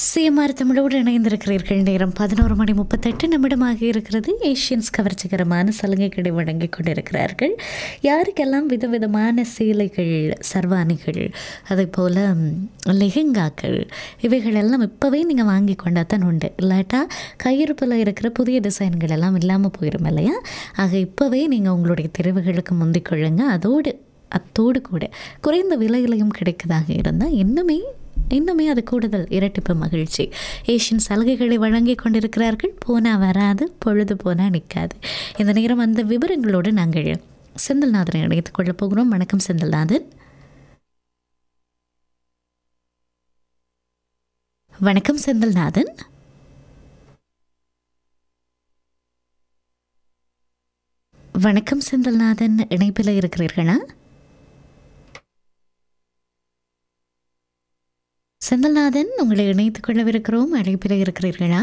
CMR தமிழோடு இணைந்திருக்கிறீர்கள் நேரம் பதினோரு மணி முப்பத்தெட்டு நிமிடமாக இருக்கிறது ஏஷியன்ஸ் கவர்ச்சிகரமான சலுகைகளை வழங்கிக் கொண்டிருக்கிறார்கள் யாருக்கெல்லாம் விதவிதமான சீலைகள் சர்வாணிகள் அதே போல் லெஹெங்காக்கள் இவைகள் எல்லாம் இப்போவே நீங்கள் வாங்கி கொண்டா தான் உண்டு இல்லாட்டா கையிருப்பில் இருக்கிற புதிய டிசைன்கள் எல்லாம் இல்லாமல் போயிடும் இல்லையா ஆக இப்போவே நீங்கள் உங்களுடைய தெரிவுகளுக்கு முந்திக் கொள்ளுங்க அதோடு அத்தோடு கூட குறைந்த விலையிலையும் கிடைக்கதாக இருந்தால் இன்னுமே இன்னுமே அது கூடுதல் இரட்டிப்பு மகிழ்ச்சி ஏஷியன் சலுகைகளை வழங்கி கொண்டிருக்கிறார்கள் போனால் வராது பொழுது போனால் நிற்காது இந்த நேரம் அந்த விவரங்களோடு நாங்கள் செந்தில்நாதனை இணைத்துக் கொள்ளப் போகிறோம் வணக்கம் செந்தில்நாதன் வணக்கம் செந்தில்நாதன் வணக்கம் செந்தில்நாதன் இணைப்பில் இருக்கிறீர்களா செந்தில்நாதன் உங்களை இணைத்துக் கொள்ளவிருக்கிறோம் அழைப்பில் இருக்கிறீர்களா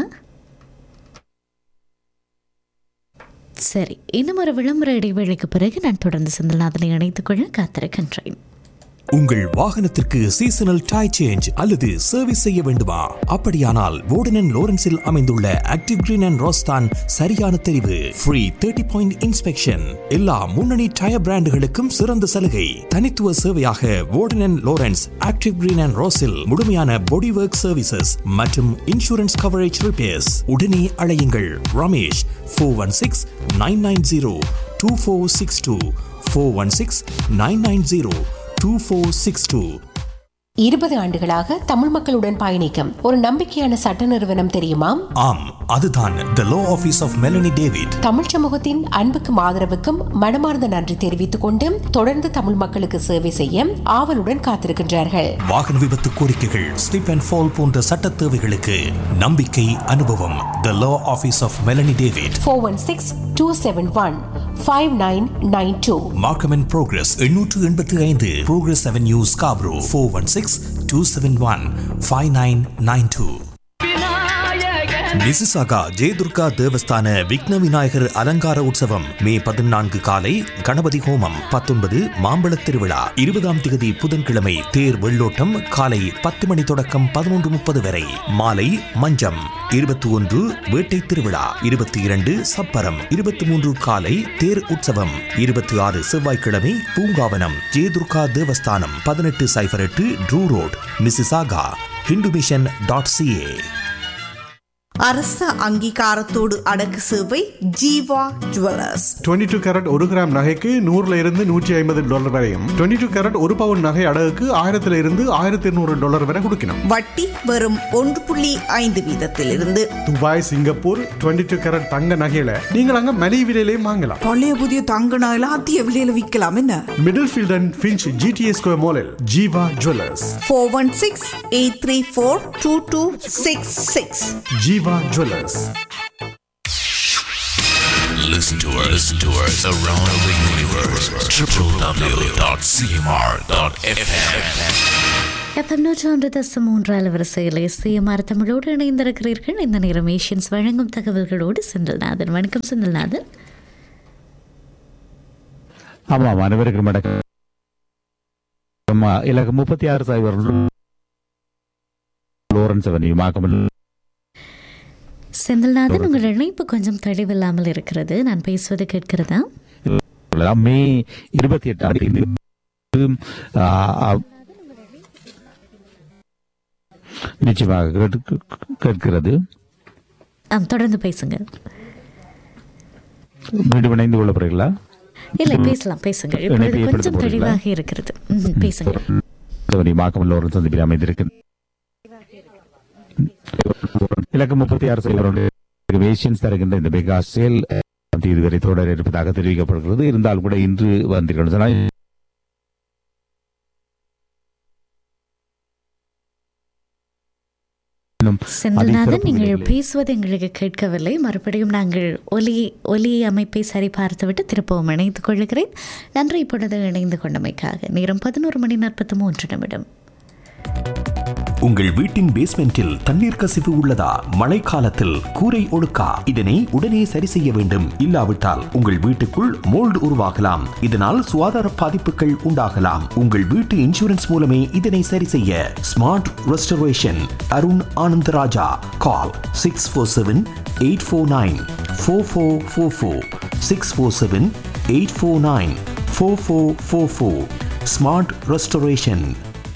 சரி இன்னும் ஒரு விளம்பர இடைவேளைக்கு பிறகு நான் தொடர்ந்து செந்தில்நாதனை இணைத்துக் கொள்ள காத்திருக்கின்றேன் உங்கள் வாகனத்திற்கு சீசனல் டை சேஞ்ச் அல்லது சர்வீஸ் செய்ய வேண்டுமா அப்படியானால் வோர்டன் லோரன்ஸில் அமைந்துள்ள ஆக்டிவ் கிரீன் அண்ட் ரோஸ்தான் சரியான தெரிவு ஃப்ரீ தேர்ட்டி பாயிண்ட் இன்ஸ்பெக்ஷன் எல்லா முன்னணி டயர் பிராண்டுகளுக்கும் சிறந்த சலுகை தனித்துவ சேவையாக Warden Lawrence active green and ரோஸில் முழுமையான பாடி ஒர்க் சர்வீசஸ் மற்றும் இன்சூரன்ஸ் கவரேஜ் ரிப்பேர்ஸ் உடனே அழையுங்கள் Ramesh four one six nine nine zero two four six two four one six nine nine zero two four six two இருபது ஆண்டுகளாக தமிழ் மக்களுடன் பயணிக்கும் ஒரு நம்பிக்கையான சட்ட நிறுவனம் தெரியுமா ஆம் அதுதான் the law office of Melanie David தமிழ் சமூகத்தின் அன்புக்கும் ஆதரவுக்கும் மனமார்ந்த நன்றி தெரிவித்துக் கொண்டு தொடர்ந்து தமிழ் மக்களுக்கு சேவை செய்ய ஆவலுடன் காத்திருக்கின்றார்கள் வாகன விபத்து கோரிக்கைகள் ஸ்லிப் அண்ட் ஃபால் போன்ற சட்ட தேவைகளுக்கு நம்பிக்கை அனுபவம் the law office of Melanie David four one six two seven one five nine nine two Markham and Progress எண்ணூற்று எண்பத்தி ஐந்து Progress avenue Scarborough four one six two seven one five nine nine two Mississauga Jayadurga தேவஸ்தான விக்ன விநாயகர் அலங்கார உற்சவம் மே பதினான்கு காலை கணபதி ஹோமம் பத்தொன்பது மாம்பழத் திருவிழா இருபதாம் திகதி புதன்கிழமை தேர் வெள்ளோட்டம் காலை பத்து மணி தொடக்கம் பதினொன்று முப்பது வரை மாலை மஞ்சம் இருபத்தி ஒன்று வேட்டை திருவிழா இருபத்தி இரண்டு சப்பரம் இருபத்தி மூன்று காலை தேர் உற்சவம் இருபத்தி ஆறு செவ்வாய்க்கிழமை பூங்காவனம் ஜெயதுர்கா தேவஸ்தானம் பதினெட்டு சைபர் எட்டு Drew road Mississauga Hindu mission dot CA அரச அங்கீகாரத்தோடு அடக்கு சேவை ஜீவா ஜுவல்லர்ஸ் 22 டூ கேரட் ஒரு கிராம் நகைக்கு நூறுல இருந்து நூற்றி ஐம்பது டாலர் வரையும் 22 டூ கேரட் ஒரு பவுன் நகை அடகுக்கு ஆயிரத்துல இருந்து ஆயிரத்தி இருநூறு டாலர் வரை கொடுக்கணும் வட்டி வெறும் ஒன்று புள்ளி ஐந்து வீதத்திலிருந்து துபாய் சிங்கப்பூர் 22 டூ கேரட் தங்க நகையில நீங்கள் அங்க மலிவு விலையிலையும் வாங்கலாம் பழைய புதிய தங்க நகையில அதிக விலையில விற்கலாம் என்ன Middlefield and Finch GTA square மாலில் Jeeva jewellers four one six eight three four two two six six Jeeva jewellers Listen to us, listen to us around the universe. www.cmr.fm. FM நூற்றாண்டு தசம் மூன்று அலவரிசையில் சிஎம்ஆர் தமிழோடு இணைந்திருக்கிறீர்கள் இந்த நேரம் ஏஷியன்ஸ் வழங்கும் தகவல்களோடு செந்தில்நாதன் வணக்கம் செந்தில்நாதன் ஆமாம் அனைவருக்கும் வணக்கம் ஆமா, இலக்கு முப்பத்தி ஆறு சைபர் லோரன்ஸ் அவென்யூ மாக்கமல் செந்தில்நாதன் உங்கள் இணைப்பு கொஞ்சம் தெளிவில்லாமல் இருக்கிறது நான் பேசுவது கேட்கிறதா மே இருபத்தி எட்டாம் தேதி ஆ, ஆ, நிச்சயமாக கேட்க- கேட்கிறது ஆம் தொடர்ந்து பேசுங்க மீண்டும் இணைந்து கொள்ளப்படுகிறீர்களா இல்லை பேசலாம் பேசுங்க இப்பொழுது இணைப்பை கொஞ்சம் ஏற்படுத்த போறீங்களா? தெளிவாக இருக்கிறது ம், பேசுங்க அவென்யூ மாக்கமல் லோரன்ஸ் சந்திப்பில் அமைந்திருக்கு இலக்கு முப்பத்தி ஆறு சைபர் ஏஷியன்ஸ் தருகின்ற இந்த மெகா சேல் தேதி வரை தொடர இருப்பதாக தெரிவிக்கப்படுகிறது இருந்தாலும் கூட இன்று வந்திருக்கணும் சொன்னால் இன்னும் செந்தில்நாதன் அதிசிறப்பு நீங்கள் விலையில் பேசுவது எங்களுக்கு கேட்கவில்லை மறுபடியும் நாங்கள் ஒலி ஒலி அமைப்பை சரி பார்த்துவிட்டு திருப்பவும் இணைத்துக் கொள்கிறேன் நன்றி இப்பொழுது இணைந்து கொண்டமைக்காக நேரம் பதினோரு மணி நாற்பத்தி மூன்று நிமிடம் உங்கள் வீட்டின் பேஸ்மெண்டில் தண்ணீர் கசிவு உள்ளதா மழைக்காலத்தில் கூரை ஒழுக்கா இதனை உடனே சரி செய்ய வேண்டும் இல்லாவிட்டால் உங்கள் வீட்டுக்குள் மோல்டு உருவாகலாம் இதனால் சுகாதார பாதிப்புகள் உண்டாகலாம் உங்கள் வீட்டு இன்சூரன்ஸ் மூலமே இதனை சரி செய்ய smart restoration Arun Anandaraja call six four seven eight four nine four four four four six four seven eight four nine four four four four smart restoration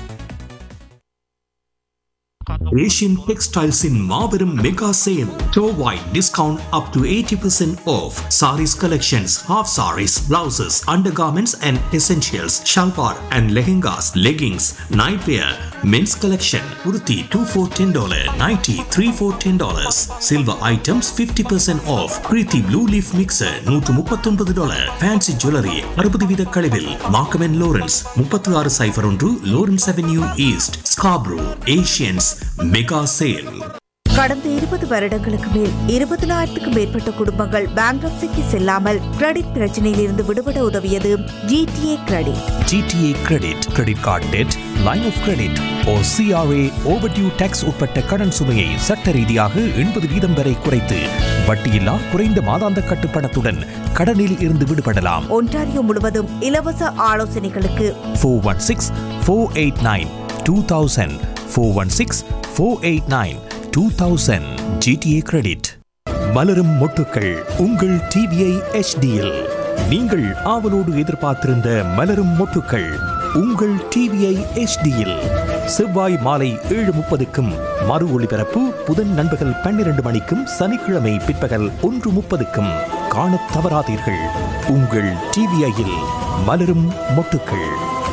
Asian டெக்ஸ்டைல்ஸின் மாபெரும் மெகா சேல் டோவாய் discount up to eighty percent off sarees collections half sarees blouses undergarments and essentials shalwar and lehengas leggings night wear men's collection உருத்தி two four ten dollar ninety three four ten dollars silver items fifty percent off Preethi blue leaf mixer நூற்று முப்பத்தொன்பது dollar fancy jewellery அறுபது வீத கழிவில் மார்க்கமென் Lawrence முப்பத்தி ஆறு சைஃபர் ஒன்று Lawrence avenue east Scarborough Asians mega sale கடந்த இருபது வருடங்களுக்கு மேல் இருபதனாயிரத்துக்கும் மேற்பட்ட குடும்பங்கள் பேங்க்ரப்சிக்கு செல்லாமல் கிரெடிட் பிரச்சனையில் இருந்து விடுபட உதவியது GTA credit GTA credit credit card debt line of credit ஓ சிஆர்ஏ ஓவர்டியூ டேக்ஸ் உட்பட்ட கடன் சுமையை சட்ட ரீதியாக எண்பது வீதம் வரை குறைத்து வட்டியில்லா குறைந்த மாதாந்த கட்டுப்பணத்துடன் கடனில் இருந்து விடுபடலாம் ஒன்டாரியோ முழுவதும் இலவச ஆலோசனைகளுக்கு four one six four eight nine two thousand four one six four eight nine two thousand GTA credit மலரும் மொட்டுக்கள் உங்கள் டிவிஐ எச்டியில் நீங்கள் ஆவலோடு எதிர்பார்த்திருந்த மலரும் மொட்டுக்கள் உங்கள் டிவிஐ எச்டியில் செவ்வாய் மாலை ஏழு முப்பதுக்கும் மறு ஒளிபரப்பு புதன் நண்பகல் பன்னிரண்டு மணிக்கும் சனிக்கிழமை பிற்பகல் ஒன்று முப்பதுக்கும் காணத் தவறாதீர்கள் உங்கள் டிவிஐயில் மலரும் மொட்டுக்கள்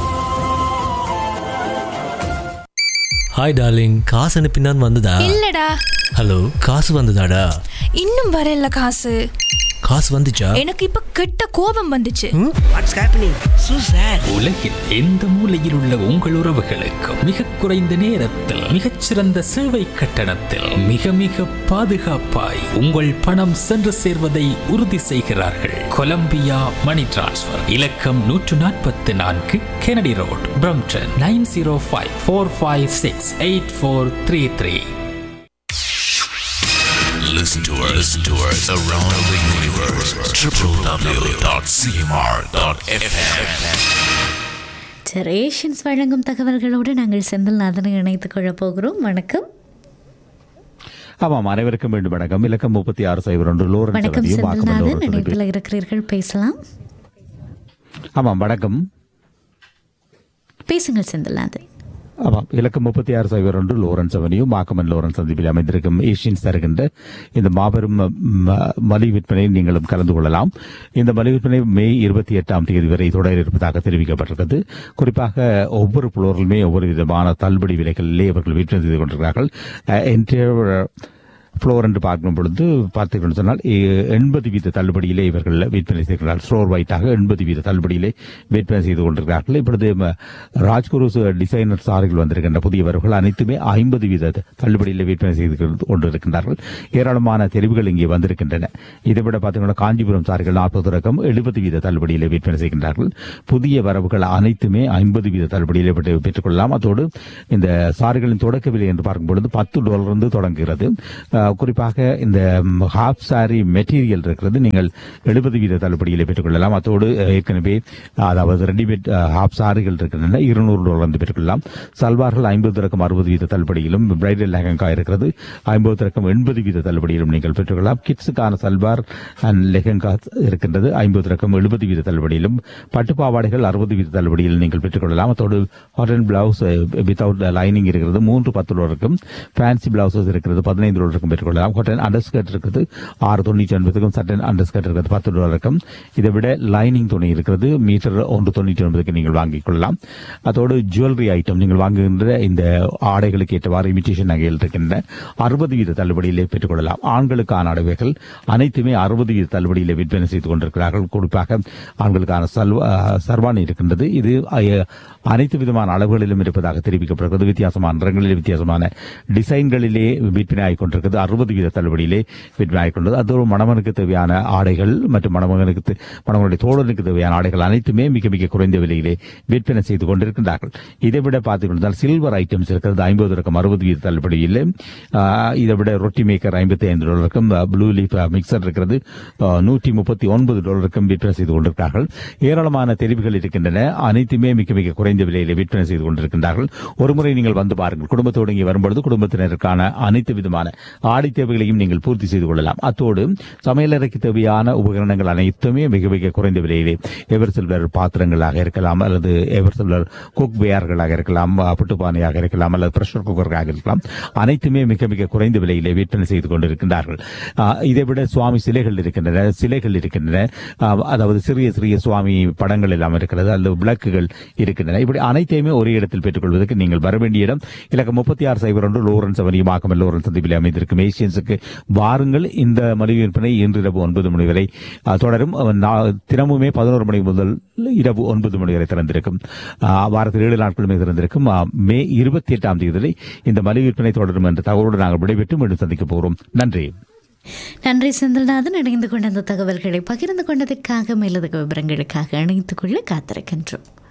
ஹாய் டார்லிங் காசு அனுப்பினான் வந்ததா இல்லடா ஹலோ காசு வந்ததாடா இன்னும் வரல காசு காசு வந்துச்சா எனக்கு இப்ப கெட்ட கோபம் வந்துச்சு உலகில் எந்த மூலையில் உள்ள உங்கள் உறவுகளுக்கு மிக குறைந்த நேரத்தில் மிகச்சிறந்த சேவை கட்டணத்தில் மிக மிக பாதுகாப்பாய் உங்கள் பணம் சென்று சேர்வதை உறுதி செய்கிறார்கள் கொலம்பியா மணி டிரான்ஸ்ஃபர் இலக்கம் நூற்று நாற்பத்தி நான்கு Kennedy road Brampton nine zero five four five six eight four three three Listen to us, listen to us around the universe. www.cmr.fm. சரி ஏஷியன்ஸ் வழங்கும் தகவல்களோடு நாங்கள் செந்தில்நாதனை இணைத்துக் கொள்ளப் போகிறோம் வணக்கம் ஆமாம் அனைவருக்கும் மீண்டும் வணக்கம் இலக்கம் முப்பத்தி ஆறு சைபர் ஒன்று லோரன்ஸ் வணக்கம் அவதியும் வாக்குமன் செந்தில்நாதன் லோரன்ஸ் அவதியும். இணைப்பில் இருக்கிறீர்கள் பேசலாம் ஆமாம் வணக்கம் பேசுங்கள் செந்தில்நாதன் ஆமாம் இலக்கம் முப்பத்தி ஆறு சைபர் ஒன்று லோரன்ஸ் அவனியும் மாக்கமன் லோரன்ஸ் சந்திப்பில் அமைந்திருக்கும் ஏஷியன்ஸ் தருகின்ற இந்த மாபெரும் ம- மலிவு விற்பனையில் நீங்களும் கலந்து கொள்ளலாம் இந்த மலிவு விற்பனை மே இருபத்தி எட்டாம் தேதி வரை தொடர இருப்பதாக தெரிவிக்கப்பட்டிருக்கிறது குறிப்பாக ஒவ்வொரு புலோரிலுமே ஒவ்வொரு விதமான தள்ளுபடி விலைகளிலே அவர்கள் விற்பனை செய்து கொண்டிருக்கிறார்கள் என்டையர் ஃப்ளோர் என்று பார்க்கும் பொழுது பார்த்தீர்கள் சொன்னால் எ- எண்பது வீத தள்ளுபடியிலே இவர்கள் விற்பனை செய்கிறார்கள் ஸ்டோர் வைட்டாக எண்பது வீத தள்ளுபடியிலே விற்பனை செய்து கொண்டிருக்கிறார்கள் இப்பொழுது ம, ராஜ்குரு ச- டிசைனர் சாரிகள் வந்திருக்கின்ற புதியவர்கள் அனைத்துமே ஐம்பது வீத தள்ளுபடியிலே விற்பனை செய்து கொண்டிருக்கின்றார்கள் ஏராளமான தெரிவுகள் இங்கே வந்திருக்கின்றன இதைவிட பார்த்தீங்கன்னா காஞ்சிபுரம் சாரிகள் நாற்பது ரகம் எழுபது வீத தள்ளுபடியிலே விற்பனை செய்கின்றார்கள் புதிய வரவுகள் அனைத்துமே ஐம்பது வீத தள்ளுபடியிலே பெற்று- பெற்றுக்கொள்ளலாம் அதோடு இந்த சாரிகளின் தொடக்க விலை என்று பார்க்கும் பொழுது பத்து டாலர் இருந்து தொடங்குகிறது அஹ், குறிப்பாக இந்த ஹாஃப் சாரி மெட்டீரியல் இருக்கிறது நீங்கள் எழுபது வீத தள்ளுபடியிலே பெற்றுக்கொள்ளலாம் அதோடு அஹ், ஏற்கனவே அதாவது ரெடிமேட் ஹாஃப் சாரிகள் இருக்கின்றன இருநூறு டாலர் வந்து பெற்றுக்கொள்ளலாம் சல்வார்கள் ஐம்பது ரகம் அறுபது வீத தள்ளுபடியிலும் பிரைடல் லெஹங்கா இருக்கிறது ஐம்பது ரகம் எண்பது வீத தள்ளுபடியிலும் நீங்கள் பெற்றுக்கொள்ளலாம் கிட்ஸுக்கான சல்வார் அண்ட் லெஹங்கா இருக்கின்றது ஐம்பது ரகம் எழுபது வீத தள்ளுபடியிலும் பட்டு பாவாடைகள் அறுபது வீத தள்ளுபடியில் நீங்கள் பெற்றுக்கொள்ளலாம் அதோடு ஹாட்டன் பிளவுஸ் வித்தவுட் லைனிங் இருக்கிறது மூன்று பத்து டாலருக்கும் ஃபேன்சி பிளவுசஸ் இருக்கிறது பதினைந்து டாலருக்கும் பெற்றுக்கொள்ளலாம் ஹாட்டன் அண்டர்ஸ்கர்ட் இருக்குது ஆறு தொண்ணூற்றி ஒன்பதுக்கும் சட்டன் அண்டர்ஸ்கர்ட் இருக்கிறது பத்து டாலருக்கும் இதை விட லைனிங் துணி இருக்கிறது மீட்டர் ஒன்று தொண்ணூற்றி ஒன்பதுக்கு நீங்கள் வாங்கிக் கொள்ளலாம் அதோடு ஜுவல்லரி ஐட்டம் நீங்கள் வாங்குகின்ற இந்த ஆடைகளுக்கு ஏற்றவாறு இமிட்டேஷன் நகைகள் இருக்கின்றன அறுபது வீத தள்ளுபடியிலே பெற்றுக்கொள்ளலாம் ஆண்களுக்கான ஆடைகள் அனைத்துமே அறுபது வீத தள்ளுபடியிலே விற்பனை செய்து கொண்டிருக்கிறார்கள் குறிப்பாக ஆண்களுக்கான சல்வா சர்வாணி இருக்கின்றது இது அஹ், அனைத்து விதமான அளவுகளிலும் இருப்பதாக தெரிவிக்கப்படுகிறது வித்தியாசமான நிறங்களிலே வித்தியாசமான டிசைன்களிலே விற்பனை ஆகிக் கொண்டிருக்கிறது அறுபது வீத தள்ளுபடியிலே விற்பனை கொண்டது அது ஒரு மணமனுக்கு தேவையான ஆடைகள் மற்றும் மணமகனுக்கு தே- மணமகனுடைய தோழனுக்கு தேவையான ஆடைகள் அனைத்துமே மிக மிக குறைந்த விலையிலே விற்பனை செய்து கொண்டிருக்கின்றார்கள் இதை விட பார்த்துக்கொண்டால் சில்வர் ஐட்டம்ஸ் இருக்கிறது ஐம்பது ரகம் அறுபது வீத தள்ளுபடியில் ஆஹ், இதை விட ரொட்டி மேக்கர் ஐம்பத்தி ஐந்து டாலருக்கும் ப்ளூ லீஃப் மிக்சர் இருக்கிறது நூற்றி முப்பத்தி ஒன்பது டாலருக்கும் விற்பனை செய்து கொண்டிருக்கிறார்கள் ஏராளமான தெரிவுகள் இருக்கின்றன அனைத்துமே மிக மிக குறைந்த விலையிலே விற்பனை செய்து கொண்டிருக்கின்றார்கள் ஒருமுறை நீங்கள் வந்து பாருங்கள் குடும்பத்தோடு இங்கே வரும்பொழுது குடும்பத்தினருக்கான அனைத்து விதமான ஆடை தேவைகளையும் நீங்கள் பூர்த்தி செய்து கொள்ளலாம் அத்தோடு சமையலறைக்கு தேவையான உபகரணங்கள் அனைத்துமே மிக மிக குறைந்த விலையிலே எவர் சில்வர் பாத்திரங்களாக இருக்கலாம் அல்லது எவர் சில்வர் குக் வேர்களாக இருக்கலாம் அஹ், புட்டுப்பானையாக இருக்கலாம் அல்லது பிரஷர் குக்கராக இருக்கலாம் அனைத்துமே மிக மிக குறைந்த விலையிலே விற்பனை செய்து கொண்டிருக்கின்றார்கள் அஹ், இதை விட சுவாமி சிலைகள் இருக்கின்றன சிலைகள் இருக்கின்றன அஹ், அதாவது சிறிய சிறிய சுவாமி படங்கள் எல்லாம் இருக்கிறது அல்லது விளக்குகள் இருக்கின்றன இப்படி அனைத்தையுமே ஒரே இடத்தில் பெற்றுக்கொள்வதற்கு நீங்கள் வர வேண்டிய இடம் இலக்கம் முப்பத்தி ஆறு சைபர் ஒன்று லோரன்ஸ் அவனியமாக்கம் லோரன்ஸ் சந்திப்பில் அமைந்திருக்கும் ஏசியன்ஸுக்கு வாருங்கள் இந்த மலிவு விற்பனை இன்று இரவு ஒன்பது மணி வரை அஹ், தொடரும் அஹ், நா- தினமுமே பதினோரு மணி முதல் இரவு ஒன்பது மணி வரை திறந்திருக்கும் அஹ், வாரத்தில் ஏழு நாட்களுமே திறந்திருக்கும் அஹ், மே இருபத்தி எட்டாம் தேதி இந்த மலிவு விற்பனை தொடரும் என்ற தகவலோடு நாங்கள் விடைபெற்று மீண்டும் சந்திக்க போகிறோம் நன்றி நன்றி செந்தில்நாதன் இணைந்து கொண்ட அந்த தகவல்களை பகிர்ந்து கொண்டதற்காக மேலதிக விவரங்களுக்காக இணைத்துக் கொள்ள காத்திருக்கின்றோம்